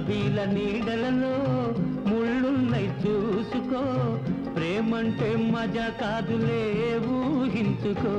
గులాబీల నీడలలో ముళ్ళున్నై చూసుకో ప్రేమంటే మజా కాదులే ఊహించుకో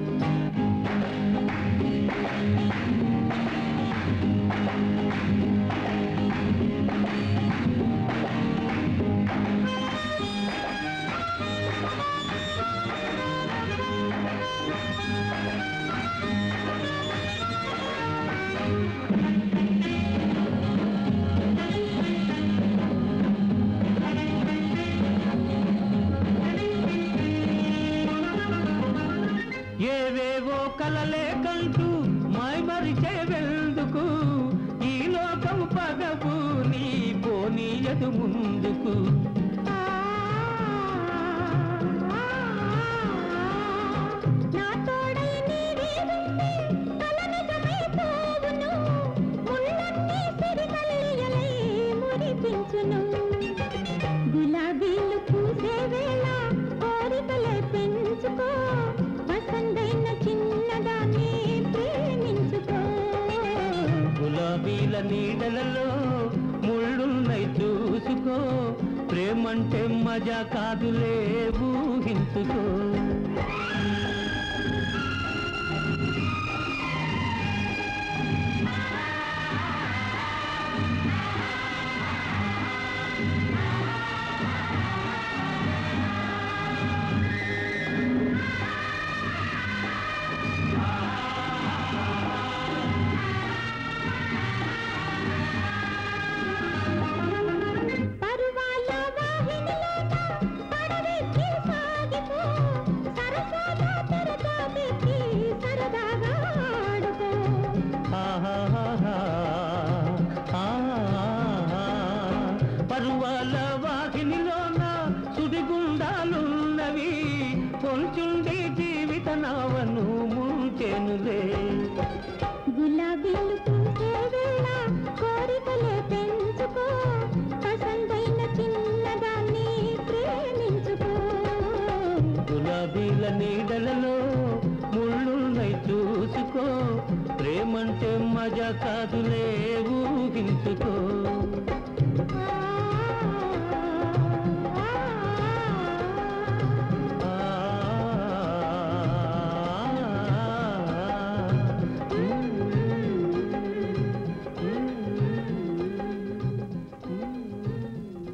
ఏవేవో కలలే కంటూ మైమరిచే వెళ్దుకు ఈ లోకం పగవు నీ పోనీయదు ముందుకు నా తోడై నీవే ఉంటే కల నిజమైపోవును ముళ్ళన్నీ సిరిమల్లెలై మురిపించును గులాబీలు పూసే వేళ కోరికలే పెంచుకో వసంతైన చిన్నదాన్ని ప్రేమించుకో గులాబీల నీడలలో ముళ్ళున్నై చూసుకో ప్రేమంటే మజా కాదులే ఊహించుకో పరువాల వాహినిలోన పడవెక్కి సాగిపో సరసాల తెరచాపెక్కి సరదాగా ఆడుకో ఆహాహాహా, ఆహాహా. పరువాల వాహినిలోన సుడిగుండాలున్నవి కొంచుండి జీవిత నావను ముంచెనులే గులాబీలు పూసే వేళ కోరికలే పెంచుకో పసందైన చిన్నదాన్ని ప్రేమించుకో గులాబీల నీడలలో ముళ్ళున్నై చూసుకో ప్రేమంటే మజా కాదులే ఊహించుకో